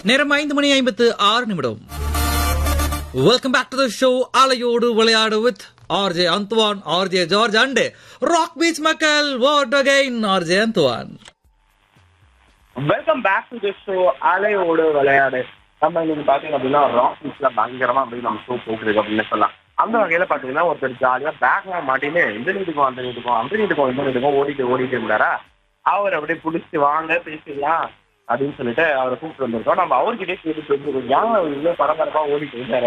நேரம் ஐந்து மணி ஐம்பத்து ஆறு நிமிடம் welcome back to the show அலையோடு விளையாடு with RJ Anthuvan RJ George and Rock Beach மக்கள் what again RJ Anthuvan welcome back to the show அலையோடு விளையாடு நம்ம இன்னைக்கு பாத்தீங்க அப்படின்னா ராக் பீச்ல பயங்கரமா அப்படி நம்ம ஷோ போக்குறது அப்படின்னு சொல்லலாம் அந்த வகையில பாத்தீங்கன்னா ஒருத்தர் ஜாலியா பேக்லாம் மாட்டின்னு இந்த வீட்டுக்கும் அந்த வீட்டுக்கும் அந்த வீட்டுக்கும் இந்த வீட்டுக்கும் ஓடிட்டு ஓடிட்டு இருந்தாரா அவர் அப்படியே பிடிச்சி வாங்க பேசிடலாம் அப்படின்னு சொல்லிட்டு அவரை கூப்பிட்டு வந்திருக்கோம் நம்ம அவர்கிட்டயே கேட்டு தெரிஞ்சுக்கோம் ஏன் அவர் இவ்வளவு பரபரப்பா ஓடிட்டு இருந்தாரு